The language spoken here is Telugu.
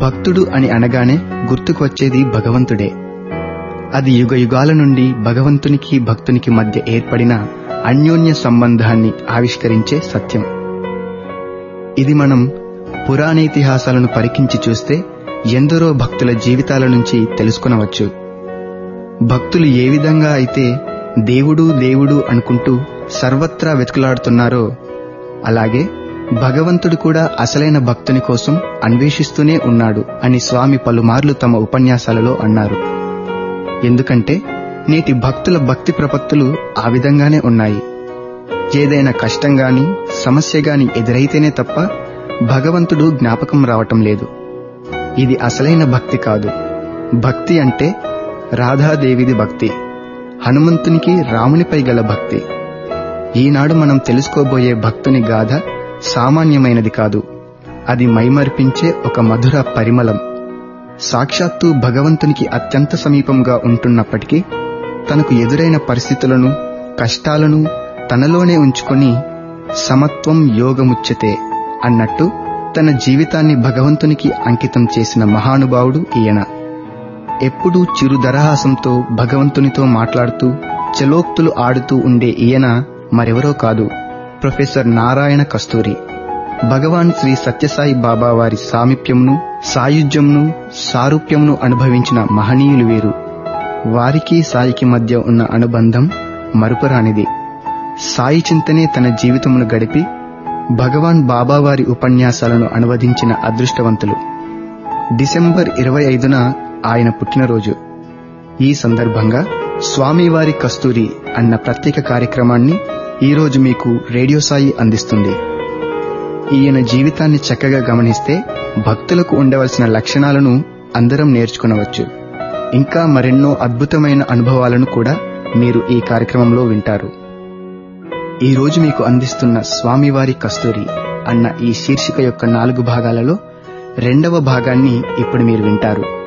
భక్తుడు అని అనగానే గుర్తుకు వచ్చేది భగవంతుడే అది యుగ యుగాల నుండి భగవంతునికి భక్తునికి మధ్య ఏర్పడిన అన్యోన్య సంబంధాన్ని ఆవిష్కరించే సత్యం ఇది మనం పురాణేతిహాసాలను పరికించి చూస్తే ఎందరో భక్తుల జీవితాల నుంచి తెలుసుకొనవచ్చు భక్తులు ఏ విధంగా అయితే దేవుడు దేవుడు అనుకుంటూ సర్వత్రా వెతుకులాడుతున్నారో అలాగే భగవంతుడు కూడా అసలైన భక్తుని కోసం అన్వేషిస్తూనే ఉన్నాడు అని స్వామి పలుమార్లు తమ ఉపన్యాసాలలో అన్నారు ఎందుకంటే నేటి భక్తుల భక్తి ప్రపత్తులు ఆ విధంగానే ఉన్నాయి ఏదైనా కష్టం గాని సమస్య గాని ఎదురైతేనే తప్ప భగవంతుడు జ్ఞాపకం రావటం లేదు ఇది అసలైన భక్తి కాదు భక్తి అంటే రాధాదేవిది భక్తి హనుమంతునికి రామునిపై గల భక్తి ఈనాడు మనం తెలుసుకోబోయే భక్తుని గాథ సామాన్యమైనది కాదు అది మైమర్పించే ఒక మధుర పరిమళం సాక్షాత్తు భగవంతునికి అత్యంత సమీపంగా ఉంటున్నప్పటికీ తనకు ఎదురైన పరిస్థితులను కష్టాలను తనలోనే ఉంచుకొని సమత్వం యోగముచ్యతే అన్నట్టు తన జీవితాన్ని భగవంతునికి అంకితం చేసిన మహానుభావుడు ఈయన ఎప్పుడూ చిరుదరహాసంతో భగవంతునితో మాట్లాడుతూ చలోక్తులు ఆడుతూ ఉండే ఈయన మరెవరో కాదు ప్రొఫెసర్ నారాయణ కస్తూరి భగవాన్ శ్రీ సత్యసాయి బాబా వారి సామీప్యంను సాయుధ్యంను సారూప్యంను అనుభవించిన మహనీయులు వీరు వారికి సాయికి మధ్య ఉన్న అనుబంధం మరుపురానిది సాయి చింతనే తన జీవితమును గడిపి భగవాన్ బాబావారి ఉపన్యాసాలను అనువదించిన అదృష్టవంతులు డిసెంబర్ ఇరవై ఐదున ఆయన పుట్టినరోజు ఈ సందర్భంగా స్వామివారి కస్తూరి అన్న ప్రత్యేక కార్యక్రమాన్ని ఈరోజు మీకు రేడియో సాయి అందిస్తుంది ఈయన జీవితాన్ని చక్కగా గమనిస్తే భక్తులకు ఉండవలసిన లక్షణాలను అందరం నేర్చుకునవచ్చు ఇంకా మరెన్నో అద్భుతమైన అనుభవాలను కూడా మీరు ఈ కార్యక్రమంలో వింటారు ఈ రోజు మీకు అందిస్తున్న స్వామివారి కస్తూరి అన్న ఈ శీర్షిక యొక్క నాలుగు భాగాలలో రెండవ భాగాన్ని ఇప్పుడు మీరు వింటారు